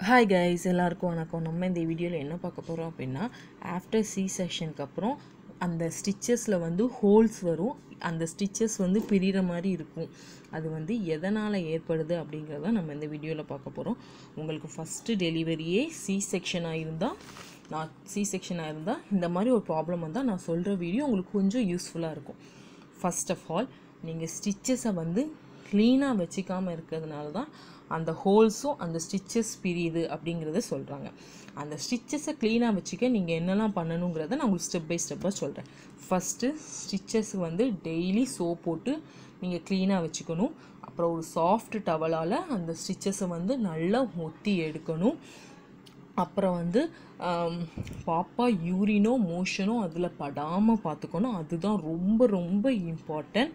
hi guys எல்லாருக்கும் வணக்கம் நம்ம இந்த வீடியோவில் என்ன பார்க்க போகிறோம் அப்படின்னா ஆஃப்டர் சி செக்ஷனுக்கு அப்புறம் அந்த ஸ்டிச்சஸில் வந்து ஹோல்ஸ் வரும் அந்த ஸ்டிச்சஸ் வந்து பிரிகிற மாதிரி இருக்கும் அது வந்து எதனால் ஏற்படுது அப்படிங்கிறத நம்ம இந்த வீடியோவில் பார்க்க போகிறோம் உங்களுக்கு ஃபஸ்ட்டு டெலிவரியே சி செக்ஷனாக இருந்தால் நான் சி செக்ஷனாக இருந்தால் இந்த மாதிரி ஒரு ப்ராப்ளம் வந்தால் நான் சொல்கிற வீடியோ உங்களுக்கு கொஞ்சம் யூஸ்ஃபுல்லாக இருக்கும் ஃபர்ஸ்ட் ஆஃப் ஆல் நீங்கள் ஸ்டிச்சஸை வந்து க்ளீனாக வச்சுக்காமல் இருக்கிறதுனால தான் அந்த ஹோல்ஸும் அந்த ஸ்டிச்சஸ் பிரியுது அப்படிங்கிறத சொல்கிறாங்க அந்த ஸ்டிச்சஸை க்ளீனாக வச்சுக்க நீங்கள் என்னெல்லாம் பண்ணணுங்கிறத நான் உங்களுக்கு ஸ்டெப் பை ஸ்டெப்பாக சொல்கிறேன் ஃபஸ்ட்டு ஸ்டிச்சஸ் வந்து டெய்லி சோப் போட்டு நீங்கள் க்ளீனாக வச்சுக்கணும் அப்புறம் ஒரு சாஃப்ட் டவலால் அந்த ஸ்டிச்சஸை வந்து நல்லா ஒத்தி எடுக்கணும் அப்புறம் வந்து ஆம், பாப்பா யூரினோ மோஷனோ அதில் படாமல் பார்த்துக்கணும் அதுதான் ரொம்ப ரொம்ப இம்பார்ட்டன்ட்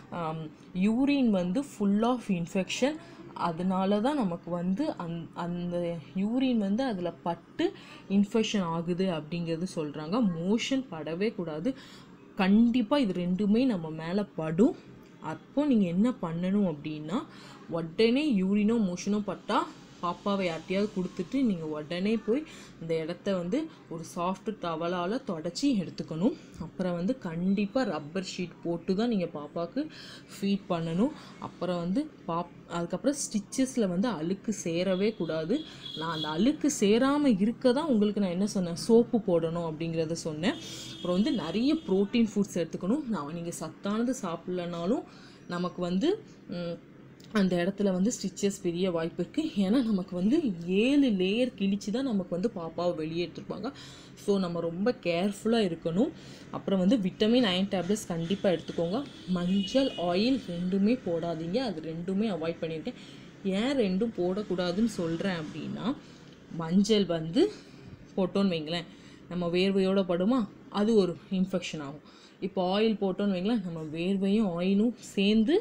யூரின் வந்து ஃபுல் ஆஃப் இன்ஃபெக்ஷன் அதனால தான் நமக்கு வந்து அந் அந்த யூரின் வந்து அதில் பட்டு இன்ஃபெக்ஷன் ஆகுது அப்படிங்கிறது சொல்கிறாங்க மோஷன் படவே கூடாது கண்டிப்பாக இது ரெண்டுமே நம்ம மேலே படும் அப்போ நீங்கள் என்ன பண்ணணும் அப்படின்னா உடனே யூரினோ மோஷனோ பட்டால் பாப்பாவை யார்ட்டையாவது கொடுத்துட்டு நீங்கள் உடனே போய் அந்த இடத்த வந்து ஒரு சாஃப்ட் டவலால் தொடச்சி எடுத்துக்கணும் அப்புறம் வந்து கண்டிப்பாக ரப்பர் ஷீட் போட்டு தான் நீங்கள் பாப்பாவுக்கு ஃபீட் பண்ணணும் அப்புறம் வந்து பாப் அதுக்கப்புறம் ஸ்டிச்சஸில் வந்து அழுக்கு சேரவே கூடாது நான் அந்த அழுக்கு சேராமல் இருக்க தான் உங்களுக்கு நான் என்ன சொன்னேன் சோப்பு போடணும் அப்படிங்கிறத சொன்னேன் அப்புறம் வந்து நிறைய ப்ரோட்டீன் ஃபுட்ஸ் எடுத்துக்கணும் நான் நீங்கள் சத்தானது சாப்பிட்லனாலும் நமக்கு வந்து ம், அந்த இடத்துல வந்து ஸ்டிச்சஸ் பெரிய வாய்ப்பு இருக்குது ஏன்னா நமக்கு வந்து ஏழு லேயர் கிழிச்சு தான் நமக்கு வந்து பாப்பாவை வெளியே எடுத்துருப்பாங்க ஸோ நம்ம ரொம்ப கேர்ஃபுல்லாக இருக்கணும் அப்புறம் வந்து விட்டமின் அயன் டேப்லெட்ஸ் கண்டிப்பாக எடுத்துக்கோங்க மஞ்சள் ஆயில் ரெண்டுமே போடாதீங்க அது ரெண்டுமே அவாய்ட் பண்ணியிருக்கேன் ஏன் ரெண்டும் போடக்கூடாதுன்னு சொல்கிறேன் அப்படின்னா மஞ்சள் வந்து போட்டோன்னு வைங்களேன் நம்ம வேர்வையோட படுமா அது ஒரு இன்ஃபெக்ஷன் ஆகும் இப்போ ஆயில் போட்டோன்னு வைங்களேன் நம்ம வேர்வையும் ஆயிலும் சேர்ந்து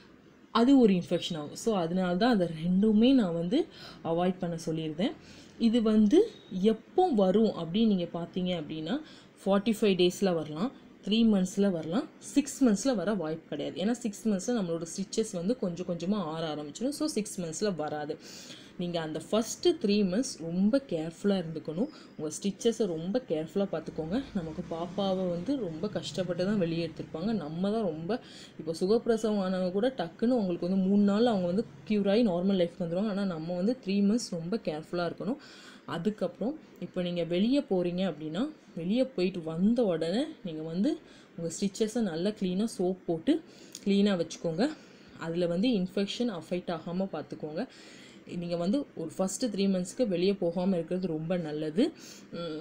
அது ஒரு இன்ஃபெக்ஷன் ஆகும் ஸோ அதனால தான் அதை ரெண்டுமே நான் வந்து அவாய்ட் பண்ண சொல்லியிருந்தேன் இது வந்து எப்போ வரும் அப்படின்னு நீங்கள் பார்த்தீங்க அப்படின்னா ஃபார்ட்டி ஃபைவ் டேஸில் வரலாம் த்ரீ மந்த்ஸில் வரலாம் சிக்ஸ் மந்த்ஸில் வர வாய்ப்பு கிடையாது ஏன்னா சிக்ஸ் மந்த்ஸில் நம்மளோட ஸ்டிச்சஸ் வந்து கொஞ்சம் கொஞ்சமாக ஆற ஆரம்பிச்சிடும் ஸோ சிக்ஸ் மந்த்ஸில் வராது நீங்கள் அந்த ஃபஸ்ட்டு த்ரீ மந்த்ஸ் ரொம்ப கேர்ஃபுல்லாக இருந்துக்கணும் உங்கள் ஸ்டிச்சஸை ரொம்ப கேர்ஃபுல்லாக பார்த்துக்கோங்க நமக்கு பாப்பாவை வந்து ரொம்ப கஷ்டப்பட்டு தான் வெளியே எடுத்திருப்பாங்க நம்ம தான் ரொம்ப இப்போ சுகப்பிரசவம் ஆனவங்க கூட டக்குன்னு உங்களுக்கு வந்து மூணு நாள் அவங்க வந்து க்யூர் ஆகி நார்மல் லைஃப் வந்துடுவாங்க ஆனால் நம்ம வந்து த்ரீ மந்த்ஸ் ரொம்ப கேர்ஃபுல்லாக இருக்கணும் அதுக்கப்புறம் இப்போ நீங்கள் வெளியே போகிறீங்க அப்படின்னா வெளியே போயிட்டு வந்த உடனே நீங்கள் வந்து உங்கள் ஸ்டிச்சஸை நல்லா க்ளீனாக சோப் போட்டு க்ளீனாக வச்சுக்கோங்க அதில் வந்து இன்ஃபெக்ஷன் அஃபெக்ட் ஆகாமல் பார்த்துக்கோங்க நீங்கள் வந்து ஒரு ஃபஸ்ட்டு த்ரீ மந்த்ஸ்க்கு வெளியே போகாமல் இருக்கிறது ரொம்ப நல்லது உம்,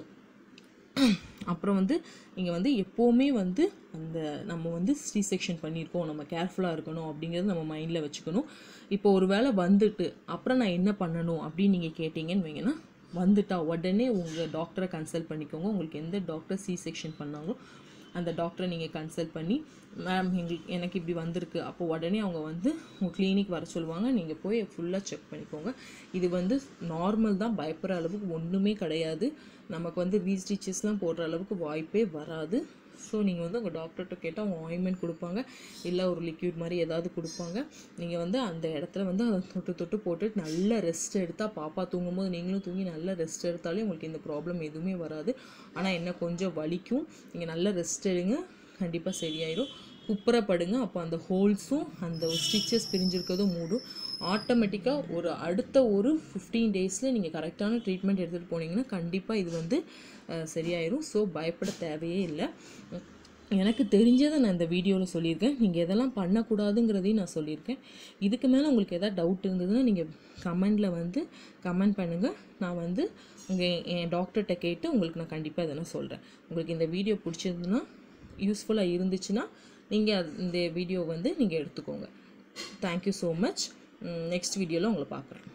அப்புறம் வந்து நீங்கள் வந்து எப்போவுமே வந்து அந்த நம்ம வந்து சி செக்ஷன் பண்ணியிருக்கோம் நம்ம கேர்ஃபுல்லாக இருக்கணும் அப்படிங்கிறது நம்ம மைண்டில் வச்சுக்கணும் இப்போ ஒரு வேளை வந்துட்டு அப்புறம் நான் என்ன பண்ணணும் அப்படின்னு நீங்கள் கேட்டிங்கன்னு வைங்கன்னா வந்துட்டா உடனே உங்கள் டாக்டரை கன்சல்ட் பண்ணிக்கோங்க உங்களுக்கு எந்த டாக்டர் சி செக்ஷன் பண்ணாங்களோ அந்த டாக்டரை நீங்கள் கன்சல்ட் பண்ணி மேம் எங்களுக்கு எனக்கு இப்படி வந்திருக்கு அப்போ உடனே அவங்க வந்து உங்கள் கிளினிக் வர சொல்லுவாங்க நீங்கள் போய் ஃபுல்லாக செக் பண்ணிக்கோங்க இது வந்து நார்மல் தான் பயப்படுற அளவுக்கு ஒன்றுமே கிடையாது நமக்கு வந்து ரீஸ்டிச்சஸ்லாம் போடுற அளவுக்கு வாய்ப்பே வராது ஸோ நீங்கள் வந்து உங்கள் டாக்டர்கிட்ட கேட்டால் அவங்க ஆயின்மெண்ட் கொடுப்பாங்க இல்லை ஒரு லிக்யூட் மாதிரி ஏதாவது கொடுப்பாங்க நீங்கள் வந்து அந்த இடத்துல வந்து அதை தொட்டு தொட்டு போட்டுட்டு நல்ல ரெஸ்ட் எடுத்தால் பாப்பா தூங்கும்போது நீங்களும் தூங்கி நல்ல ரெஸ்ட் எடுத்தாலே உங்களுக்கு இந்த ப்ராப்ளம் எதுவுமே வராது ஆனால் என்ன கொஞ்சம் வலிக்கும் நீங்கள் நல்ல ரெஸ்ட் எடுங்க கண்டிப்பாக சரியாயிடும் குப்புறப்படுங்க அப்போ அந்த ஹோல்ஸும் அந்த ஸ்டிச்சஸ் பிரிஞ்சிருக்கிறதும் மூடும் ஆட்டோமேட்டிக்காக ஒரு அடுத்த ஒரு ஃபிஃப்டீன் டேஸில் நீங்கள் கரெக்டான ட்ரீட்மெண்ட் எடுத்துகிட்டு போனீங்கன்னா கண்டிப்பாக இது வந்து அஹ், சரியாயிரும் ஸோ பயப்பட தேவையே இல்லை எனக்கு தெரிஞ்சதை நான் இந்த வீடியோவில் சொல்லியிருக்கேன் நீங்கள் எதெல்லாம் பண்ணக்கூடாதுங்கிறதையும் நான் சொல்லியிருக்கேன் இதுக்கு மேலே உங்களுக்கு எதாவது டவுட் இருந்ததுன்னா நீங்கள் கமெண்டில் வந்து கமெண்ட் பண்ணுங்கள் நான் வந்து உங்கள் என் டாக்டர்கிட்ட கேட்டு உங்களுக்கு நான் கண்டிப்பாக இதெல்லாம் சொல்கிறேன் உங்களுக்கு இந்த வீடியோ பிடிச்சிருந்துன்னா யூஸ்ஃபுல்லாக இருந்துச்சுன்னா நீங்கள் இந்த வீடியோ வந்து நீங்கள் எடுத்துக்கோங்க தேங்க்யூ ஸோ மச் நெக்ஸ்ட் வீடியோவில் உங்களை பார்க்குறேன்